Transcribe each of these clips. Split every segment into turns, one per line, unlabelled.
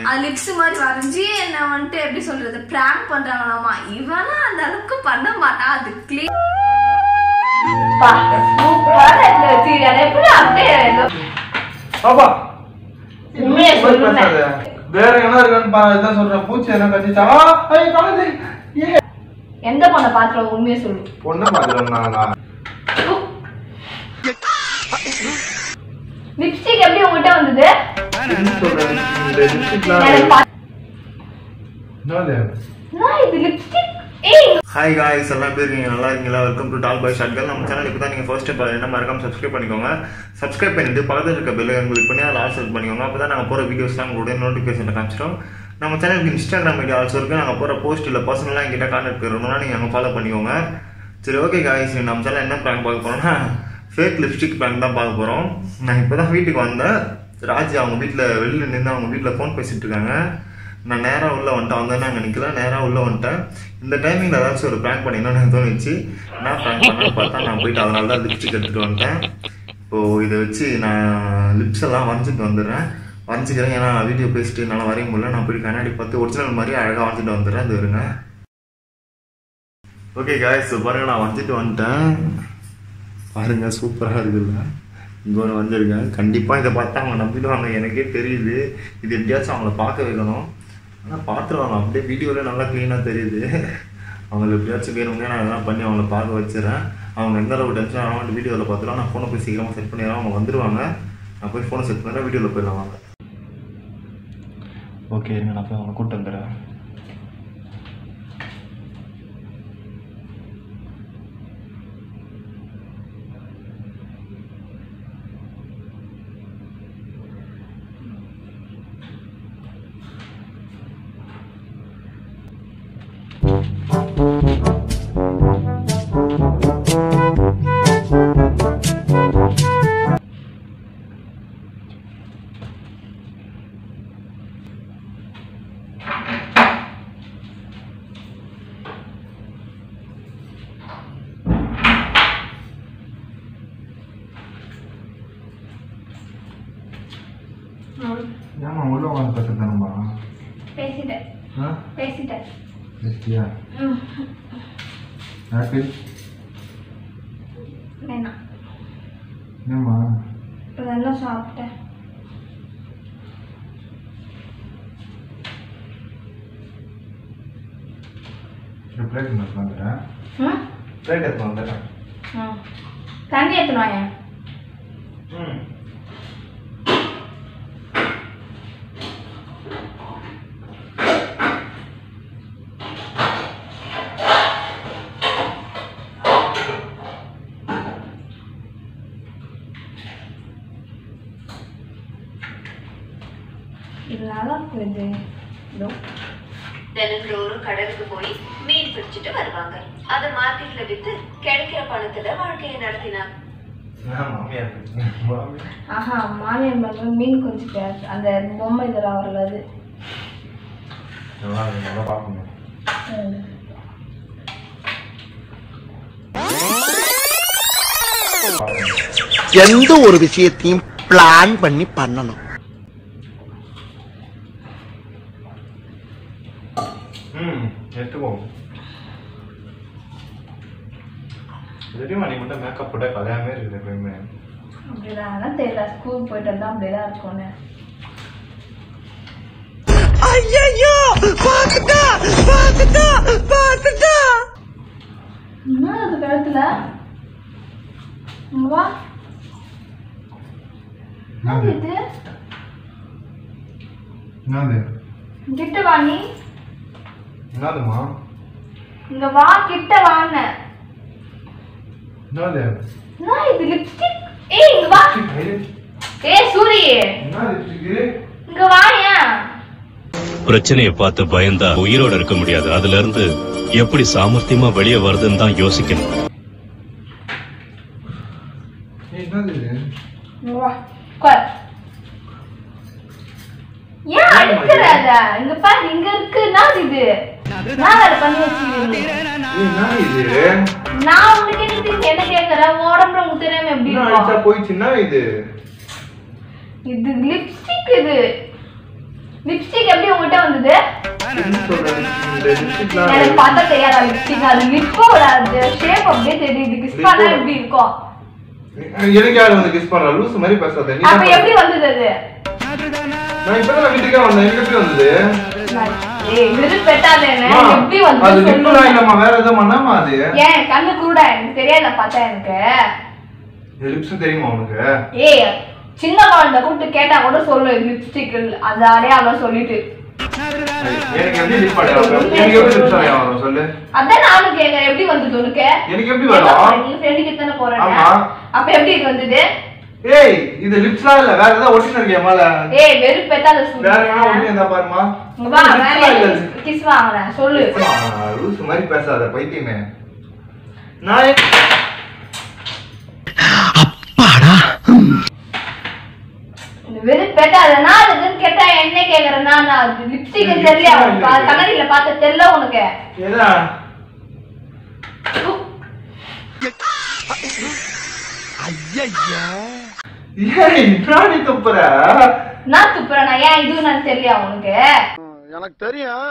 அது லிப்ஸ் மாதிரி வரைஞ்சி என்ன வந்துட்டு எப்படி சொல்றது பிராங்க் பண்றாங்களாமா இவனா அந்த அளவுக்கு பண்ண மாட்டான் அது கிளீன் எப்படி அப்படியே
பாப்பா
உண்மையை
போய்
சொல்லுங்க.
பேசாத. வேற என்ன இருக்கான்னு பா இதான் சொல்றேன் பூச்சி என்ன கட்டிச்சா ஐய் கலந்து ஏ
எந்த பொண்ணை பாத்துருவோம் உண்மையை சொல்லு
பொண்ணு பாத்துறேன்
லிப்ஸ்டிக் எப்படி உங்ககிட்ட வந்தது
என்ன சொல்றேன் இந்த லிப்ஸ்டிக்லாம்
எனக்கு பா-
என்னது
நான் இது லிப்ஸ்டிக் ஏய்
ஹாய் காய்ஸ் எல்லாம் பேர் இருக்கீங்க நல்லா இருக்கீங்களா வெல்கம் டு டால் பாய் ஷாட்கள் நம்ம சேனல் இப்போ தான் நீங்கள் ஃபர்ஸ்ட் டைம் என்ன மறக்காம சப்ஸ்கிரைப் பண்ணிக்கோங்க சப்ஸ்கிரைப் பண்ணிட்டு பக்கத்தில் இருக்க பெல் கிளிக் பண்ணி அதை ஆல்சோ பண்ணிக்கோங்க அப்போ தான் நாங்கள் போகிற வீடியோஸ்லாம் உங்களுடைய நோட்டிஃபிகேஷன் காமிச்சிடும் நம்ம சேனலுக்கு இன்ஸ்டாகிராம் ஐடி ஆல்சோ இருக்குது நாங்கள் போகிற போஸ்ட் இல்லை பர்சனலாக எங்கிட்ட கான்டாக்ட் பண்ணணும்னா நீங்கள் அங்கே ஃபாலோ பண்ணிக்கோங்க சரி ஓகே காய்ஸ் நம்ம சேனல் என்ன ப்ராங்க் பார்க்க போகிறோம்னா ஃபேக் லிப்ஸ்டிக் ப்ராங்க் தான் பார்க்க போகிறோம் நான் இப்போ தான் வீட்டுக்கு வந்தேன் ராஜி அவங்க வீட்டில் வெளியில் நின்று அவங்க வீட்டில் ஃபோன் பேசிட்டு இருக்காங்க நான் நேராக உள்ள வந்துட்டேன் அவங்க நாங்கள் நிற்கல நேராக உள்ள வந்துட்டேன் இந்த டைமிங்கில் ஏதாச்சும் ஒரு ப்ராங்க் பண்ணிடணும்னு எனக்கு தோணுச்சு நான் ப்ராங்க் பண்ணலான்னு பார்த்தா நான் போயிட்டு அதனால தான் லிப்ஸ்டிக் எடுத்துகிட்டு வந்துட்டேன் இப்போது இதை வச்சு நான் லிப்ஸ் எல்லாம் வரைஞ்சிட்டு வந்துடுறேன் வரைஞ்சிக்கிறேன் ஏன்னா வீடியோ பேசிட்டு என்னால் வரைய முடியல நான் போய் கண்ணாடி பார்த்து ஒரிஜினல் மாதிரி அழகாக வரைஞ்சிட்டு வந்துடுறேன் அது இருங்க ஓகே காய்ஸ் பாருங்க நான் வரைஞ்சிட்டு வந்துட்டேன் பாருங்க சூப்பராக இருக்குல்ல இங்கே ஒன்று வந்திருக்கேன் கண்டிப்பாக இதை பார்த்தா அவங்க நம்பிடுவாங்க எனக்கே தெரியுது இது எப்படியாச்சும் அவங்கள பார்க்க வைக்கணும் ஆனால் பார்த்துருவாங்க அப்படியே வீடியோவில் நல்லா க்ளீனாக தெரியுது அவங்களுக்கு எப்படியாச்சும் வேணுங்க நான் இதெல்லாம் பண்ணி அவங்கள பார்க்க வச்சிடறேன் அவங்க எந்த அளவு டென்ஷன் ஆகும் வீடியோவில் பார்த்துலாம் நான் ஃபோனை போய் சீக்கிரமாக செட் பண்ணிடுறேன் அவங்க வந்துடுவாங்க நான் போய் ஃபோனை செட் பண்ணுறேன் வீடியோவில் போயிடலாம் வாங்க ஓகே இருங்க நான் போய் அவங்களை கூப்பிட்டு வந்துடுறேன்
ஏமா உள்ள வந்து கற்றுக்கணுமா
பேசிட்டேன்
ஆ
பேசிட்டேன்
ஜஸ்டியா ஆப்பிள்
வேணாம்
ஏம்மா
இதெல்லாம் சாப்பிட்டேன்
ஒரு பிளேட் எடுத்து வந்துடுறேன்
ம்
பிளேட் எடுத்து வந்துடுறேன்
ம் தண்ணி எடுத்துனாங்க
ம்
இது நல்லா இருக்குது இதோ
தினந்தோறும் கடலுக்கு போய் மீன் பிடிச்சிட்டு வருவாங்க அத மார்க்கெட்ல வித்து கிடைக்கிற பணத்துல வாழ்க்கையை நடத்தினாங்க
நான் மாமியார் பேசுறேன். மாமியார்
ஆஹா மாமியார் பண்ணுற மீன் கொஞ்சம் பேச அந்த பொம்மை இதெல்லாம் வரல அது
நல்லா இருக்கு, நல்லா பார்க்கணும்
ம்.
எந்த ஒரு விஷயத்தையும் பிளான் பண்ணி பண்ணணும்
ம் எடுத்துக்கோ தெரியுமா நீ மட்டும் மேக்கப் போட்ட கல்யாணமே இருக்குது எப்பயுமே
அப்படிதான் அதான் தெரியல ஸ்கூல் போயிட்டு வந்தா அப்படிதான் இருக்கும்னு
ஐயோ பாத்துட்டா பாத்துட்டா பாத்துட்டா
என்ன அது கழுத்துல இங்க வா என்னது இது
என்னது
கிட்ட வா நீ
என்னதுமா
இங்க வா கிட்ட வான்னு
என்னது
என்ன இது லிப்ஸ்டிக் ஏய் இங்க வா ஏய் சூரி
என்ன லிப்ஸ்டிக்கு
இங்க வாயா
பிரச்சனையை பார்த்து பயந்தா உயிரோட இருக்க முடியாது அதுல இருந்து எப்படி சாமர்த்தியமா வெளியே வருதுன்னு தான் யோசிக்கணும்
ஏய், என்னது இது
இங்க வா உட்கார் ஏன் அடிக்கிற அத இங்க பாரு இங்க இருக்கு என்னது இது நான் அதை பண்ணி வச்சிருக்கீங்க
ஏய், என்ன இது
நான் உனக்கு என்ன தெரியும் என்ன கேக்குறேன் உடம்புல உங்களுக்கு தெரியாம எப்படி
என்ன அடிச்சா
இருக்கும்
போயிடுச்சுன்னா இது
இது லிப்ஸ்டிக் இது லிப்ஸ்டிக் எப்படி வந்தது
என்ன சொல்றேன் இந்த லிப்ஸ்டிக்லாம்
எனக்கு பார்த்தா தெரியாத லிப்ஸ்டிக் அது லிப்போட அந்த ஷேப் அப்படியே தெரியுது கிஸ் பண்ணா எப்படி இருக்கும்
எனக்கு யாரு வந்து கிஸ் பண்றா லூஸ் மாதிரி பேசாத நீ
அப்ப
தான்
எப்படி வந்தது அது
நான் இப்பதான் வீட்டுக்கே வந்தேன் எனக்கு எப்படி வந்தது
ஏய் விரு பெட்டாதேன்னு
அம்மா,
எப்படி
அது
வந்து
லிப்லாம்
சொல்லு
இல்லம்மா வேற எதுவும் பண்ணாமா அது
ஏன் கண்ணு கூட எனக்கு தெரியாத பார்த்தா எனக்கு
லிப்ஸ் தெரியுமா உனக்கு
ஏய் சின்ன குழந்தை கூப்பிட்டு கேட்டா கூட சொல்லு லிப்ஸ்டிக் அது அடையாளம் சொல்லிட்டு
எனக்கு எப்படி லிப் அடையாளம் எனக்கு எப்படி லிப்ஸ் அடையாளம் வரும் சொல்லு
அதான் நானும் கேக்குறேன் எப்படி வந்தது உனக்கு
எனக்கு எப்படி வரும்
நீ ஃப்ரெண்டுக்கு தானே போறேன்
ஆமா.
அப்ப எப்படி இது வந்தது
ஏய் இது லிப்ஸ்லாம் இல்ல வேற ஏதாவது ஒட்டின இருக்கே மேல
ஏய் வெறும் பெத்தாத
வேற எங்கன்னா ஒட்டின
சொல்லு
இருந்தா பாருமா
இங்க வா
லிப்ஸ்லாம்
வேற
இல்ல
கிஸ் வாங்குறேன் சொல்லு
லூஸ் மாதிரி பேசாத பைத்தியமே நான் ஏன்
இந்த வெறும் பெட்டாதனா அதுன்னு கேட்டா என்ன கேக்குறேன்னா நான் லிப்ஸ்டிக் தெரியல அவனுக்கு பா- கண்ணாடியில பார்த்த தெரியல உனக்கு
எதா ஏய் பிராணி துப்புற
நான் துப்புறேன் நான் ஏன் இது நான் தெரியல உனக்கு
எனக்கு தெரியும்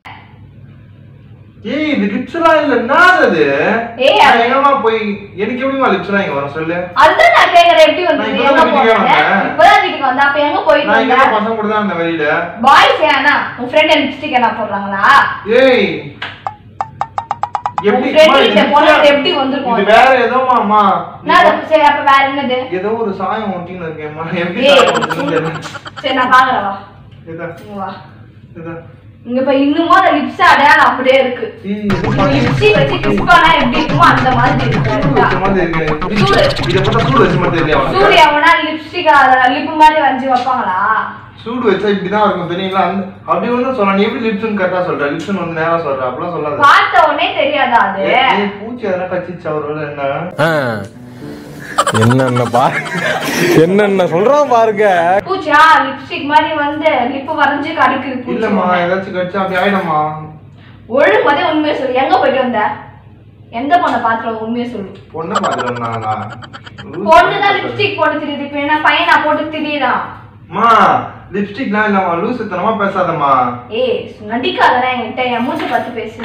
ஏய் இது லிப்ஸ் எல்லாம் இல்ல என்னது அது
ஏய்,
நான்
அது-
எங்கம்மா போய் எனக்கு எப்படிமா லிப்ஸ் எல்லாம் இங்க வரும் சொல்லு
அதுதான் நான் கேக்குறேன் எப்படி
நான்
வந்தது
இப்பதான்
எங்க
வீட்டுக்கே
போனேன்
வந்தேன்.
இப்பதான் வீட்டுக்கு வந்தேன் அப்ப எங்க போயிட்டு
நான் இங்க
வந்தேன்
பசங்க கூட தான் இருந்தேன் வெளியில
பாய்ஸ் ஏனா உன் ஃப்ரெண்ட் லிப்ஸ்டிக் என்ன போடுறாங்களா
ஏய் எப்படி
உன் friend
அம்மா,
கிட்ட
இது
போனா
lipstick-
எப்படி வந்திருக்கும்
இது
அது?
வேற ஏதோமா அம்மா
நான் அதை- சரி அப்ப வேற என்னது
ஏதோ ஒரு சாயம் ஒட்டின்னு இருக்கேம்மா எப்படி
ஏய்
சாயம் ஒட்டுதுன்னு தெரியல.
சரி நான் பாக்குறேன் வா
இதா,
இங்க வா
இதா.
இங்க இப்ப இன்னுமும் அந்த லிப்ஸ் அடையாளம் அப்படியே இருக்கு
ஏய், இது பாரு.
லிப்ஸ்டிக் வச்சு கிஸ் பண்ணா எப்படி இருக்குமோ அந்த மாதிரி இருக்கு
சூடு வச்ச மாதிரி இருக்கு.
சூடு.
இதை பார்த்தா சூடு வச்ச மாதிரி தெரியலையா உனக்கு?
சூரிய அவனா லிப்ஸ்டிக் லிப் மாதிரி வரைஞ்சு வைப்பாங்களா
சூடு வச்சா இப்படிதான் இருக்கும் தெரியுங்களா அந்த அப்படி ஒண்ணும் சொல்ல நீ எப்படி லிப்ஸ்னு கரெக்டா சொல்ற லிப்ஸ்னு வந்து நேரா சொல்ற அப்படிலாம் சொல்லாத
பார்த்த உடனே தெரியாதா அது
ஏய், ஏய், பூச்சி அதெல்லாம் கச்சிச்சா ஒரு என்ன
என்னென்ன பா என்னென்ன சொல்றான் பாருங்க
பூச்சா லிப்ஸ்டிக் மாதிரி வந்து லிப் வரைஞ்சு கடிக்குது பூச்சி
இல்லம்மா
உன்னை.
ஏதாச்சும் கடிச்சா அப்படி ஆயிடும்மா
ஒழுங்கு மதே உண்மையை சொல்லு எங்க போயிட்டு வந்த எந்த பொண்ணை பாத்துற உண்மையை சொல்லு
பொண்ணை பாத்துட்டு வந்தாங்களா
பொண்ணுதான் லிப்ஸ்டிக் போட்டு தெரியுது இப்ப என்ன பையனா போட்டு திரியுறான்
அம்மா லிப்ஸ்டிக்லாம் இல்லம்மா லூசுத்தனமா பேசாதம்மா
ஏய் நடிக்காதடா என்கிட்ட என் மூஞ்சி பார்த்து பேசு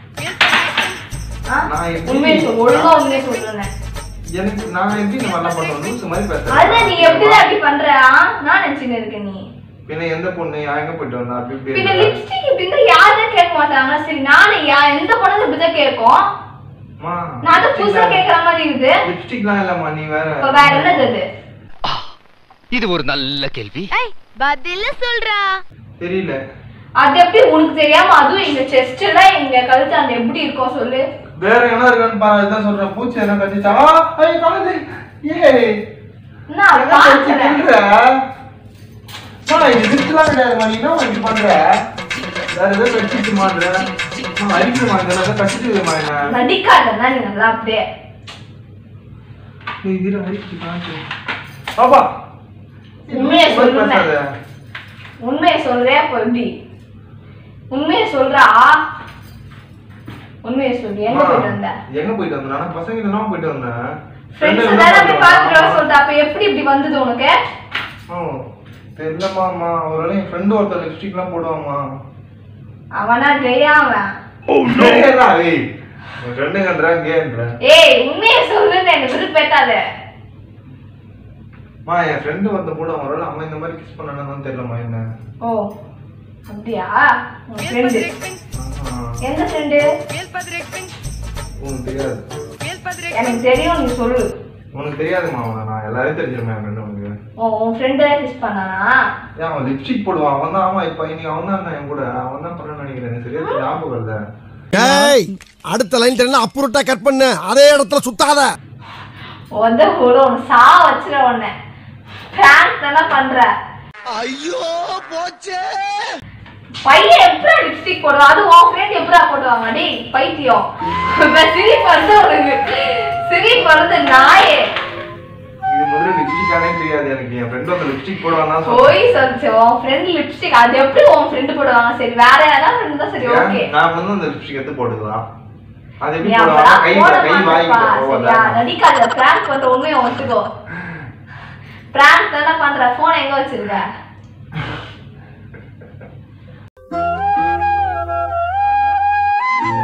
ஆ?
நான் எப்படி-
உண்மையை சொல்லு ஒழுங்கா உண்மையை சொல்றேன்
எனக்கு நான் எப்படி இந்த மாதிரிலாம் பண்ணுவேன் லூசு மாதிரி பேசுறேன்
அதான் நீ எப்படிதான் அப்படி பண்ற ஆ? நான் நினைச்சுன்னு இருக்க நீ
பின்ன எந்த பொண்ணு யா எங்க போயிட்டு வந்தா அப்படி இப்படி
பின்ன
இருந்தா?
லிப்ஸ்டிக் இப்படி இருந்தா யாரும் கேட்க மாட்டாங்க சரி நானே யா எந்த பொண்ணு இப்படிதான் கேட்கும்
அம்மா,
நான் அது புதுசா
lipstick
கேக்குற மாதிரி இருக்குது
லாம் lipstick-லாம் இல்லம்மா நீ வேற
இப்ப வேற என்னது அது
இது ஒரு நல்ல கேள்வி
பதில சொல்றா
தெரியல
அது எப்படி உனக்கு தெரியாம அதுவும் எங்க செஸ்ட்ல எங்க கழுத்தாண்ட எப்படி இருக்கும் சொல்லு
வேற என்ன இருக்கான்னு பாரு இதான் சொல்றேன் பூச்சி என்ன கட்டிச்சா ஆ, ஐ காலேஜ் ஏய்
நான்
என்ன கடிச்சு
பாக்குறேன்
தின்ற? அம்மா, இது லிப்ஸ்லாம் கிடையாதும்மா நீ என்ன இப்படி பண்ற வேற ஏதோ கடிச்சிட்டு மாட்ற அடிக்கணுமா இந்த ஏதோ கடிச்சிட்டுமா என்ன
நடிக்காதன்னா நீ நல்லா அப்படியே
நீ இரு அடிச்சு காட்டு பாப்பா
உண்மையை சொல்லுங்க.
பேசாத.
உண்மையை சொல்றே அப்ப எப்படி உண்மையை சொல்றா உண்மையை சொல்லு எங்க போயிட்டு வந்த
எங்க போயிட்டு வந்தேன் நான் பசங்க கிட்ட தான் போயிட்டு வந்தேன்
ஃப்ரெண்ட்ஸ்
friend
எல்லாம்
எல்லாம்
போய்
போயிட்டு
பாத்துட்டு வர
வந்தேன்.
சொல்லிட்டு அப்ப எப்படி இப்படி வந்தது உனக்கு
ஆ, தெரியலம்மா அம்மா ஒருவேளை என் ஃப்ரெண்டு ஒருத்தர் லிப்ஸ்டிக்லாம் போடுவாம்மா
அவனா கெய்யா அவன்
ஏய்டா, ஏய் என் ஃப்ரெண்டுங்கன்ற கேன்ற
ஏய் உண்மையை சொல்லுன்னு எனக்கு விருப்பேத்தாத
மா என் ஃப்ரெண்டு ஒருத்தன் போடுவான் ஒருவேளை அவன் இந்த மாதிரி கிஸ் பண்ணானு தெரியலம்மா என்ன
ஓ அப்படியா உன் ஃப்ரெண்டு
ஆ,
எந்த ஃப்ரெண்டு
உனக்கு தெரியாது
எனக்கு தெரியும் நீ சொல்லு
உனக்கு தெரியாதுமா அவனை நான் எல்லாரையும் தெரிஞ்சிருமே என் ஃப்ரெண்டு உனக்கு
உன் உன் ஃப்ரெண்டு தான் கிஸ் பண்ணானா
ஏன் அவன் லிப்ஸ்டிக் போடுவான் அவன் தான் ஆமா இப்போ இன்னைக்கு அவன் தான் என் கூட அவன் தான் பண்ண நினைக்கிறேன் எனக்கு சரியா தெரியல, ஞாபகம் இல்லை
ஏய் அடுத்த லைன் தெரியல அப்புறட்டா கட் பண்ணு அதே இடத்துல சுத்தாத
உத கூட உன் சா வச்சிட உன்னை பிராங்க் தானே பண்ற
ஐயோ போச்சே
பையன் எப்படா லிப்ஸ்டிக் போடுவான் அது உன் ஃப்ரெண்ட் எப்படா போடுவாங்க டேய் பைத்தியம் இப்ப சிரிப்பு வந்து உனக்கு சிரிப்பு வந்து நாயே
இது முதல்ல லிப்ஸ்டிக்கானே தெரியாது எனக்கு என் ஃப்ரெண்டு அந்த லிப்ஸ்டிக் போடுவான் தான்
போய் சொல்லிச்சு உன் ஃப்ரெண்ட் லிப்ஸ்டிக் அது எப்படி உன் ஃப்ரெண்ட் போடுவாங்க சரி வேற யாராவது ஃப்ரெண்ட் தான் சரி ஓகே
நான் வந்து அந்த லிப்ஸ்டிக் எடுத்து போட்டுக்கலாம் அது
நீ
எப்படி
அப்பதான்
போடுவாங்க கை
போட
கை
மாட்டேப்பா
வாங்கிட்டு
சரியா
போவாங்க
நடிக்காத பிராங்க் பண்ற உண்மையை ஒத்துக்கோ பிராங்க் தானே பண்ற போன் எங்க வச்சிருக்க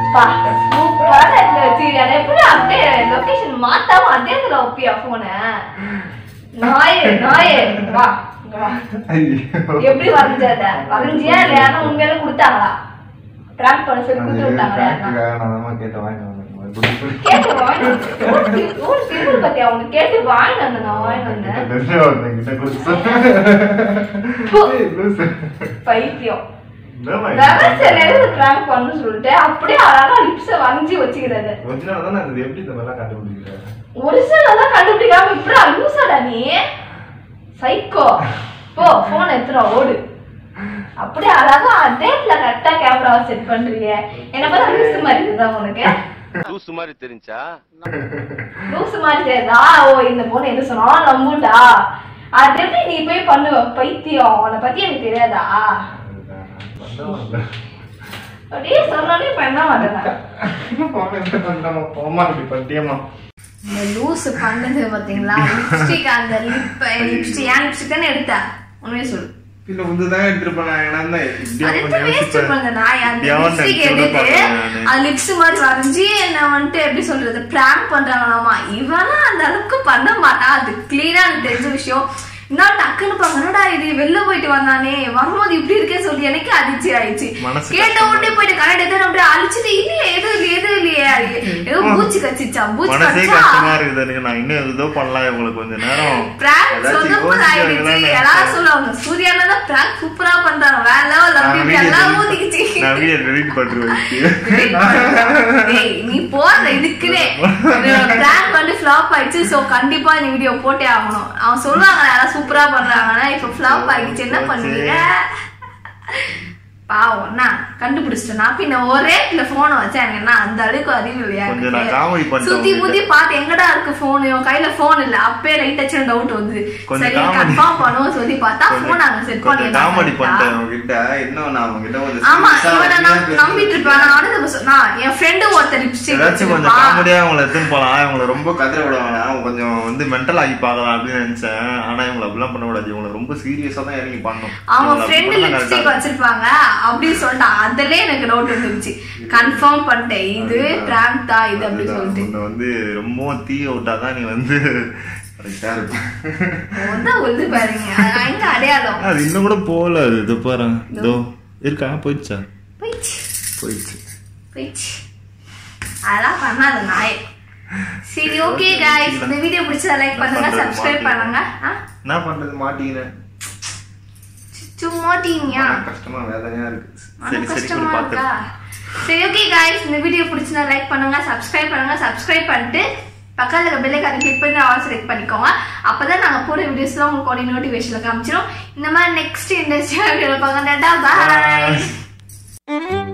பா சூப்பரான இடத்துல வச்சிருக்கியா அதை எப்படி அப்படியே லொகேஷன் மாத்தாம அதே இடத்துல வைப்பியா போன நாயே நாயே இங்க வா இங்க வா எப்படி வரைஞ்ச அத வரைஞ்சியா இல்லையா உண்மையில கொடுத்தாங்களா பிராங்க் பண்ண சொல்லி கொடுத்து விட்டாங்களா யாருன்னா?
கேட்ட வாங்கி
கேட்டு வாங்கி ஊர் திரும்ப பத்தியா உனக்கு கேட்டு வாங்கி வந்தேன் நான் வாங்கி வந்தேன் போ. பைத்தியம் பிராங்க் பண்ணு சொல்லிட்டு அப்படியே அழகா லிப்ஸ வரைஞ்சி வச்சுக்கிறது
ஒரிஜினல் தானே அது எப்படி இந்த மாதிரிலாம் கண்டுபிடிக்கிறேன்
ஒரிஜினல் தான் கண்டுபிடிக்காம இப்படி அலூசாடா நீ சைக்கோ போ போன் எடுத்துடா ஓடு அப்படியே அழகா அதே கரெக்டா கேமராவை செட் பண்றீங்க என்ன பார்த்தா லூசு மாதிரி இருக்குதா உனக்கு
லூசு மாதிரி தெரிஞ்சா
லூசு மாதிரி தெரியுதா ஓ இந்த பொண்ணு எது சொன்னாலும் நம்புண்டா அது எப்படி நீ போய் பண்ணுவ பைத்தியம் உன்னை பத்தி எனக்கு தெரியாதா அப்படியே சொன்னாலே பண்ண மாட்டேன்
போமா இப்படி பண்ணிட்டியம்மா
இந்த லூசு பண்ணது பாத்தீங்களா லிப்ஸ்டிக் அந்த லிப் லிப்ஸ்டிக் ஏன் லிப்ஸ்டிக் தானே எடுத்தா உண்மையை சொல்லு
இல்ல உந்துதான் எடுத்துருப்பேன் நான் ஏன்னா தான் இப்படி
அது
கொஞ்சம்
எப்படி வேஸ்ட்
யோசிப்பேன்.
பண்ண நான் அந்த
எவன்
லிப்ஸ்டிக்
நினைச்சு கூட
எடுத்து
பார்க்கல நானு.
அது லிப்ஸ் மாதிரி வரைஞ்சி என்ன வந்துட்டு எப்படி சொல்றது பிராங்க் பண்றாங்களாமா இவெல்லாம் அந்த அளவுக்கு பண்ண மாட்டான் அது கிளீனா எனக்கு தெரிஞ்ச விஷயம் நான் டக்குன்னு பாக்க என்னடா இது வெளில போயிட்டு வந்தானே வரும்போது இப்படி இருக்கே சொல்லி எனக்கு அதிர்ச்சி ஆயிடுச்சு
மனசு
கேட்ட
கஷ்டமா
உடனே போயிட்டு கரெக்ட் எதுவும் அப்படியே அழிச்சிட்டு இல்லையே எதுவும் இல்லையே எதுவும் இல்லையே ஏதோ பூச்சி கச்சிச்சா பூச்சி
மனசே
கச்சா
கஷ்டமா இருக்குது எனக்கு நான் இன்னும் ஏதோ பண்ணலாம் இவங்களுக்கு கொஞ்ச நேரம்
பிராங்க்
ஏதாச்சும்
சொன்னப்போ ஆயிடுச்சு
யோசிச்சாங்களான்னு
எல்லாரும் சொல்லுவாங்க சூர்யானா தான் பிராங்க் சூப்பரா பண்றாங்க வேற லெவல்
நான்
அப்படி
video
எல்லாம்
delete-
ஊதிக்கிச்சு
நான் வீடியோ டெலிட் பண்ணுவேன்
ஏய், நீ போடுற இதுக்குனே பிளான் பண்ணி ஃபிளாப் ஆயிடுச்சு சோ கண்டிப்பா இந்த வீடியோ போட்டே ஆகணும் அவன் சொல்லுவாங்க யாராவது சூப்பரா பண்றாங்கன்னா இப்ப ஃபிளாப் ஆயிடுச்சு என்ன பண்ணுவீங்க பாவம் நான் கண்டுபிடிச்சிட்டேன் நான் பின்ன ஒரே இடத்துல போனை வச்சா எனக்கு என்ன அந்த அளவுக்கு அறிவு இல்லையா
கொஞ்சம் நான்
எனக்கு?
comedy பண்ணிட்டேன்
சுத்தி
உங்ககிட்ட.
முத்தி பார்த்து எங்கடா இருக்கு போன் இவன் கையில போன் இல்ல அப்பே லைட் ஆச்சு டவுட் வந்து
கொஞ்சம்
சரி
comedy.
கன்ஃபார்ம் பண்ணுவோம் சொல்லி பார்த்தா போன் அங்க செட் பண்ணி
கொஞ்சம் காமெடி பண்ணிட்டேன் உங்ககிட்ட இன்னும் நான் உங்ககிட்ட கொஞ்சம்
ஆமா
serious ஆ
இவனை
உண்மையா
நான்
பேசுறேன்.
நம்பிட்டு இருப்பேன் நான் அடுத்து சொன்னா என் ஃப்ரெண்டு ஒருத்தர் லிப்ஸ்டிக்
ஏதாச்சும் கொஞ்சம் காமெடியா இவங்களை எடுத்துன்னு போலாம் இவங்களை ரொம்ப கதற விட வேணாம் கொஞ்சம் வந்து மென்டல் ஆகி பார்க்கலாம் அப்படின்னு நினைச்சேன் ஆனா இவங்களை அப்படிலாம் பண்ண கூடாது இவங்களை ரொம்ப சீரியஸா தான் இறங்கி பண்ணணும்
அவன்
இவங்களை
ஃப்ரெண்டு
அப்படி பண்ணா correct ஆ
லிப்ஸ்டிக்
இருக்கும்.
வச்சிருப்பாங்க அப்படின்னு சொல்லிட்டான் அதுல எனக்கு டவுட் வந்துருச்சு கன்ஃபார்ம் பண்ணிட்டேன் இது பிராங்க் தான் இது அப்படி
அதுதான்,
சொல்லிட்டு
உன்னை வந்து ரொம்ப தீய விட்டாதான் நீ வந்து கரெக்டா இருப்ப
வந்து உழுது பாருங்க அது எங்க அடையாளம்
அது இன்னும் கூட போகல அது இது பாரு இதோ இருக்கா போயிடுச்சா
போயிடுச்சு
போயிடுச்சு
போயிடுச்சு அதெல்லாம் பண்ணாத நாய் சரி ஓகே guys இந்த வீடியோ பிடிச்சா லைக் பண்ணுங்க
பண்றது
சப்ஸ்கிரைப்
மாட்டீங்க.
பண்ணுங்க ஆ?
என்ன பண்றது மாட்டீங்கிறேன்
சும்மா டீனியா
கஷ்டமா வேதனையா இருக்கு
மன
சரி சரி
கஷ்டமா
கூட
இருக்கா
பாத்து
சரி ஓகே गाइस இந்த வீடியோ பிடிச்சிருந்தா லைக் பண்ணுங்க சப்ஸ்கிரைப் பண்ணுங்க சப்ஸ்கிரைப் பண்ணிட்டு பக்கத்துல இருக்க பெல் ஐகானை கிளிக் பண்ணி ஆல் செலக்ட் பண்ணிக்கோங்க அப்பதான் நாங்க போற வீடியோஸ்லாம் உங்களுக்கு உடனே நோட்டிஃபிகேஷன்ல காமிச்சிரும் இந்த மாதிரி நெக்ஸ்ட் இண்டஸ்ட்ரியல் பார்க்க பாய்